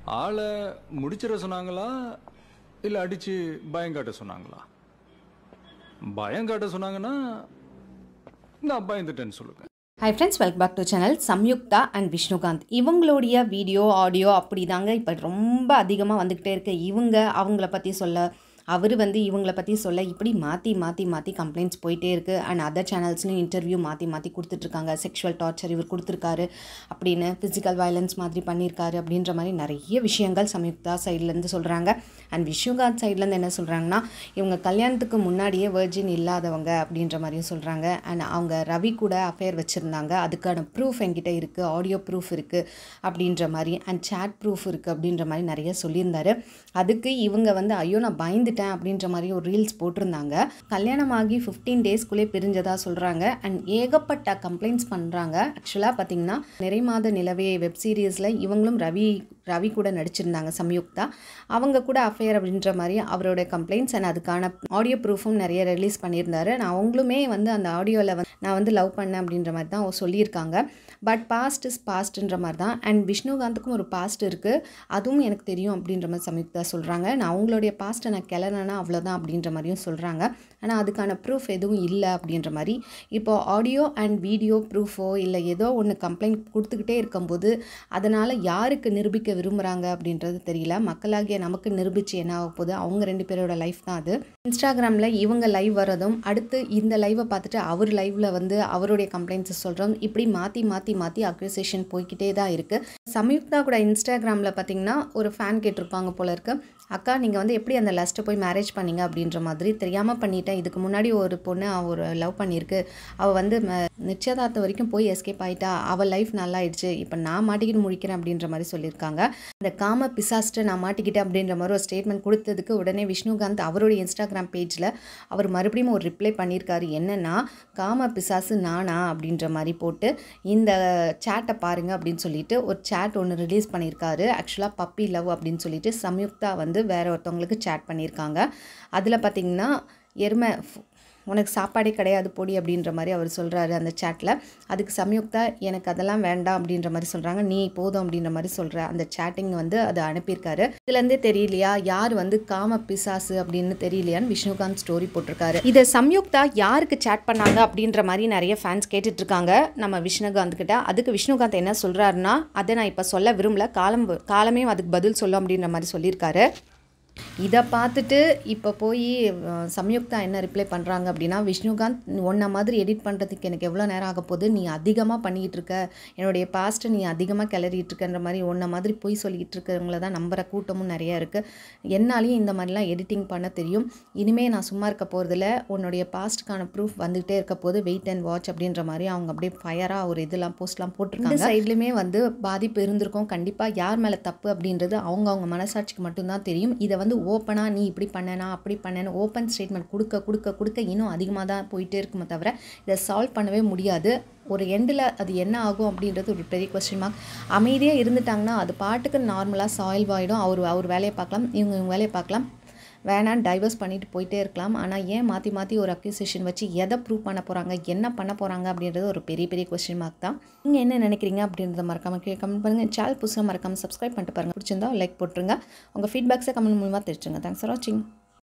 ஆளை முடிச்சிட சொன்னாங்களா இல்லை அடிச்சு பயம் காட்ட சொன்னாங்களா பயம் காட்ட சொன்னாங்கன்னா நான் பயந்துட்டேன்னு சொல்லுங்க hi friends welcome back to channel Samyuktha and Vishnukanth இவங்களுடைய வீடியோ ஆடியோ அப்படி தாங்க இப்போ ரொம்ப அதிகமாக வந்துக்கிட்டே இருக்கு இவங்க அவங்கள பற்றி சொல்ல அவர் வந்து இவங்கள பற்றி சொல்ல இப்படி மாற்றி மாற்றி மாற்றி கம்ப்ளைண்ட்ஸ் போயிட்டே இருக்குது அண்ட் அதர் சேனல்ஸ்லையும் இன்டர்வியூ மாற்றி மாற்றி கொடுத்துட்ருக்காங்க செக்ஷுவல் டார்ச்சர் இவர் கொடுத்துருக்காரு அப்படின்னு ஃபிசிக்கல் வயலன்ஸ் மாதிரி பண்ணியிருக்காரு அப்படின்ற மாதிரி நிறைய விஷயங்கள் சம்யுக்தா சைட்லேருந்து சொல்கிறாங்க அண்ட் விஷ்ணுகாந்த் சைட்லேருந்து என்ன சொல்கிறாங்கன்னா இவங்க கல்யாணத்துக்கு முன்னாடியே வெர்ஜின் இல்லாதவங்க அப்படின்ற மாதிரியும் சொல்கிறாங்க அண்ட் அவங்க ரவி கூட அஃபேர் வச்சுருந்தாங்க அதுக்கான ப்ரூஃப் என்கிட்ட இருக்குது ஆடியோ ப்ரூஃப் இருக்குது அப்படின்ற மாதிரி அண்ட் சேட் ப்ரூஃப் இருக்குது அப்படின்ற மாதிரி நிறைய சொல்லியிருந்தாரு அதுக்கு இவங்க வந்து ஐயோ நான் பயந்துட்டேன் அப்படின்ற மாதிரி ஒரு ரீல்ஸ் போட்டிருந்தாங்க கல்யாணம் ஆகி ஃபிஃப்டீன் டேஸ்க்குள்ளே பிரிஞ்சதா சொல்கிறாங்க அண்ட் ஏகப்பட்ட கம்ப்ளைண்ட்ஸ் பண்ணுறாங்க ஆக்சுவலாக பார்த்தீங்கன்னா நிறை மாத நிலவே வெப் சீரிஸில் இவங்களும் ரவி ரவி கூட நடிச்சிருந்தாங்க சம்யுக்தா அவங்க கூட அஃபேர் அப்படின்ற மாதிரி அவரோட கம்ப்ளைண்ட்ஸ் அண்ட் அதுக்கான ஆடியோ ப்ரூஃபும் நிறைய ரிலீஸ் பண்ணியிருந்தாரு நான் அவங்களுமே வந்து அந்த ஆடியோவில் வந்து நான் வந்து லவ் பண்ணேன் அப்படின்ற மாதிரி தான் சொல்லியிருக்காங்க பட் பாஸ்ட் இஸ் பாஸ்ட்ன்ற மாதிரி தான் அண்ட் விஷ்ணுகாந்துக்கும் ஒரு பாஸ்ட் இருக்குது அதுவும் எனக்கு தெரியும் அப்படின்ற மாதிரி சம்யுக்தா சொல்கிறாங்க நான் அவங்களுடைய பாஸ்ட்டை நான் கிளறனா அவ்வளோதான் அப்படின்ற மாதிரியும் சொல்கிறாங்க ஆனால் அதுக்கான ப்ரூஃப் எதுவும் இல்லை அப்படின்ற மாதிரி இப்போ ஆடியோ அண்ட் வீடியோ ப்ரூஃபோ இல்லை ஏதோ ஒன்று கம்ப்ளைண்ட் கொடுத்துக்கிட்டே இருக்கும்போது அதனால் யாருக்கு நிரூபிக்க விரும்புகிறாங்க அப்படின்றது தெரியல மக்களாகிய நமக்கு நிரூபித்து என்ன ஆக போகுது அவங்க ரெண்டு பேரோட லைஃப் தான் அது இன்ஸ்டாகிராமில் இவங்க லைவ் வரதும் அடுத்து இந்த லைவை பார்த்துட்டு அவர் லைவில் வந்து அவருடைய கம்ப்ளைண்ட்ஸை சொல்கிறோம் இப்படி மாற்றி மாற்றி மாற்றி அக்யூசேஷன் போய்கிட்டே தான் இருக்குது சம்யுக்தா கூட இன்ஸ்டாகிராமில் பார்த்தீங்கன்னா ஒரு ஃபேன் கேட்டிருப்பாங்க போல இருக்கு அக்கா நீங்கள் வந்து எப்படி அந்த லஸ்ட்டை போய் மேரேஜ் பண்ணீங்க அப்படின்ற மாதிரி தெரியாமல் பண்ணிட்டேன் இதுக்கு முன்னாடி ஒரு பொண்ணு அவ ஒரு லவ் பண்ணியிருக்கு அவள் வந்து ம- நிச்சயதார்த்தம் வரைக்கும் போய் எஸ்கேப் ஆயிட்டா அவள் லைஃப் நல்லா ஆயிடுச்சு இப்போ நான் மாட்டிக்கிட்டு முடிக்கிறேன் அப்படின்ற மாதிரி சொல்லியிருக்காங்க இந்த காம பிசாஸ்ட்டை நான் மாட்டிக்கிட்டேன் அப்படின்ற மாதிரி ஒரு ஸ்டேட்மெண்ட் கொடுத்ததுக்கு உடனே விஷ்ணுகாந்த் அவருடைய இன்ஸ்டாகிராம் பேஜில் அவர் மறுபடியும் ஒரு ரிப்ளை பண்ணியிருக்காரு என்னன்னா காம பிசாசு நானா அப்படின்ற மாதிரி போட்டு இந்த சேட்டை பாருங்க அப்படின்னு சொல்லிட்டு ஒரு சேட் ஒன்று ரிலீஸ் பண்ணியிருக்காரு ஆக்சுவலாக பப்பி லவ் அப்படின்னு சொல்லிட்டு சம்யுக்தா வந்து வேற ஒருத்தவங்களுக்கு சேட் பண்ணியிருக்காங்க அதில் பார்த்தீங்கன்னா எருமை ஃபு- உனக்கு சாப்பாடே கிடையாது பொடி அப்படின்ற மாதிரி அவர் சொல்கிறாரு அந்த சேட்டில் அதுக்கு சம்யுக்தா எனக்கு அதெல்லாம் வேண்டாம் அப்படின்ற மாதிரி சொல்கிறாங்க நீ போதும் அப்படின்ற மாதிரி சொல்கிற அந்த சேட்டிங் வந்து அதை அனுப்பியிருக்காரு இதுலேருந்தே தெரியலையா யார் வந்து காம பிசாசு அப்படின்னு தெரியலையான்னு விஷ்ணுகாந்த் ஸ்டோரி போட்டிருக்காரு இதை சம்யுக்தா யாருக்கு சேட் பண்ணாங்க அப்படின்ற மாதிரி நிறைய ஃபேன்ஸ் கேட்டுட்டு இருக்காங்க நம்ம விஷ்ணுகாந்த் கிட்ட அதுக்கு விஷ்ணுகாந்த் என்ன சொல்கிறாருன்னா அதை நான் இப்போ சொல்ல விரும்பல காலம் காலமே அதுக்கு பதில் சொல்லும் அப்படின்ற மாதிரி சொல்லியிருக்காரு இதை பார்த்துட்டு இப்போ போய் அஹ், சம்யுக்தா என்ன ரிப்ளை பண்ணுறாங்க அப்படின்னா விஷ்ணுகாந்த் உன்ன மாதிரி எடிட் பண்ணுறதுக்கு எனக்கு எவ்வளோ நேரம் ஆக போகுது நீ அதிகமாக பண்ணிக்கிட்டு இருக்க என்னுடைய பாஸ்ட்டை நீ அதிகமாக கிளறிட்டு இருக்கன்ற மாதிரி உன்ன மாதிரி பொய் சொல்லிக்கிட்டு இருக்கிறவங்கள தான் நம்புற கூட்டமும் நிறைய இருக்குது என்னாலையும் இந்த மாதிரிலாம் எடிட்டிங் பண்ண தெரியும் இனிமே நான் சும்மா இருக்க போகிறதில்ல உன்னுடைய பாஸ்ட்டுக்கான ப்ரூஃப் வந்துகிட்டே இருக்க போது வெயிட் அண்ட் வாட்ச் அப்படின்ற மாதிரி அவங்க அப்படியே ஃபயராக ஒரு இதெல்லாம் போஸ்ட்லாம் போட்டிருக்காங்க சைட்லையுமே வந்து பாதிப்பு இருந்திருக்கும் கண்டிப்பாக யார் மேலே தப்பு அப்படின்றது அவங்க அவங்க மனசாட்சிக்கு மட்டும்தான் தெரியும் இதை வந்து ஓப்பனாக நீ இப்படி பண்ணனா அப்படி பண்ணேன்னு ஓப்பன் ஸ்டேட்மெண்ட் கொடுக்க கொடுக்க கொடுக்க இன்னும் அதிகமாக தான் போயிட்டே இருக்குமே தவிர இதை சால்வ் பண்ணவே முடியாது ஒரு எண்டில் அது என்ன ஆகும் அப்படின்றது ஒரு பெரிய கொஸ்டின் மார்க் அமைதியாக இருந்துட்டாங்கன்னா அது பாட்டுக்கு நார்மலாக சால்வ் ஆகிடும் அவர் அவர் வேலையை பார்க்கலாம் இவங்க இவங்க வேலையை பார்க்கலாம் வேணான்னு டைவர்ஸ் பண்ணிட்டு போயிட்டே இருக்கலாம் ஆனால் ஏன் மாற்றி மாற்றி ஒரு அக்யூசேஷன் வச்சு எதை ப்ரூவ் பண்ண போகிறாங்க என்ன பண்ண போகிறாங்க அப்படின்றது ஒரு பெரிய பெரிய கொஸ்டின் மார்க் தான் நீங்கள் என்ன நினைக்கிறீங்க அப்படின்றத மறக்காம கீழே கமெண்ட் பண்ணுங்கள் சேனல் புதுசாக மறக்காமல் சப்ஸ்கிரைப் பண்ணிட்டு பாருங்கள் பிடிச்சிருந்தா லைக் போட்டுருங்க உங்கள் ஃபீட்பேக்ஸை கமெண்ட் மூலமாக தெரிஞ்சுங்க தேங்க்ஸ் ஃபார் வாட்சிங்